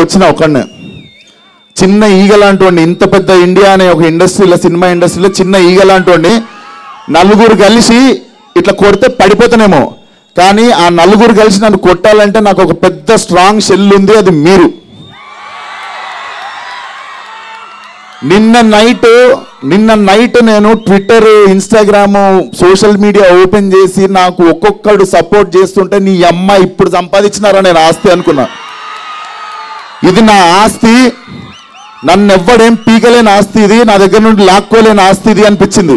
వచ్చిన ఒకడిని చిన్న ఈగ లాంటి వాడిని ఇంత పెద్ద ఇండియా అనే ఒక ఇండస్ట్రీలో సినిమా ఇండస్ట్రీలో చిన్న ఈగ లాంటి వాడిని నలుగురు కలిసి ఇట్లా కొడితే పడిపోతానేమో కానీ ఆ నలుగురు కలిసి నన్ను కొట్టాలంటే నాకు ఒక పెద్ద స్ట్రాంగ్ షెల్ ఉంది అది మీరు నిన్న నైట్ నిన్న నైట్ నేను Twitter Instagram social media open చేసి నాకు ఒక్కొక్కడు సపోర్ట్ చేస్తుంటే నీ అమ్మ ఇప్పుడు సంపాదించినారా నేను ఆస్తి అనుకున్నా ఇది నా ఆస్తి నన్ను ఎవ్వడేం పీకలేని ఆస్తి ఇది నా దగ్గర నుండి లాక్కోలేని ఆస్తి ఇది అనిపించింది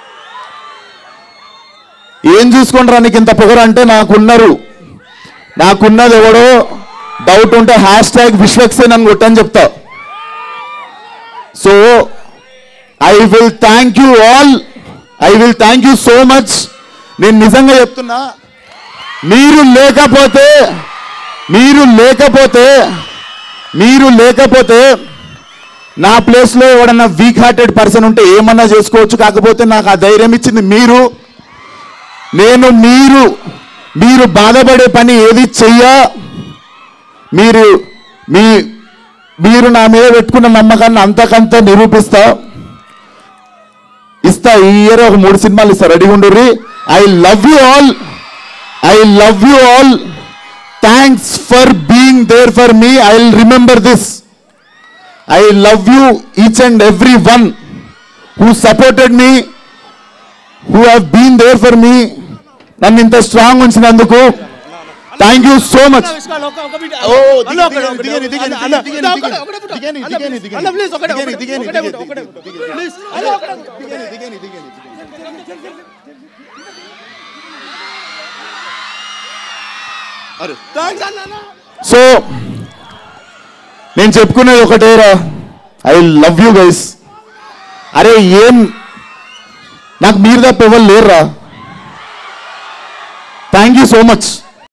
ఏం చూసుకుంటారా నీకు ఇంత పొగరు అంటే నాకున్నారు నాకున్నది ఎవడో డౌట్ ఉంటే హ్యాష్ ట్యాగ్ విశ్వక్సేన్ అని కొట్టని చెప్తా so I will thank you all I will thank you so much నేను నిజంగా చెప్తున్నా మీరు లేకపోతే మీరు లేకపోతే మీరు లేకపోతే నా ప్లేస్లో ఎవడన్నా వీక్ హార్టెడ్ పర్సన్ ఉంటే ఏమన్నా చేసుకోవచ్చు కాకపోతే నాకు ఆ ధైర్యం ఇచ్చింది మీరు నేను మీరు మీరు బాధపడే పని ఏది చెయ్యా మీరు మీ మీరు నా మీద పెట్టుకున్న నమ్మకాన్ని అంతకంత నిరూపిస్తా ఇస్తా ఈ ఇయర్ ఒక మూడు సినిమాలు ఇస్తా రెడీ ఉండుర్రి I love you all I love you all thanks for being there for me I will remember this I love you each and every one who supported me who have been there for me నన్ను ఇంత strong ఉంచినందుకు thank you so much ఓ, అన్న, ఒకటే, ఒకటే, దిగని, దిగని, అన్న, దిగని, అన్న, దిగని, ఒకటే, ఒకటే, దిగని, అన్న, దిగని, please, దిగని. అన్న, please, ఒకటే, దిగని, ఒకటే, దిగని, ఒకటే, దిగని, ఒకటే, దిగని, please, అన్న, ఒకటే. Thanks, అన్న, అన్న. సో నేను చెప్పుకునేది ఒకటేరా ఐ లవ్ యూ గైస్ అరే ఏం నాకు మీరు తప్ప ఎవరు లేరురా థ్యాంక్ యూ సో మచ్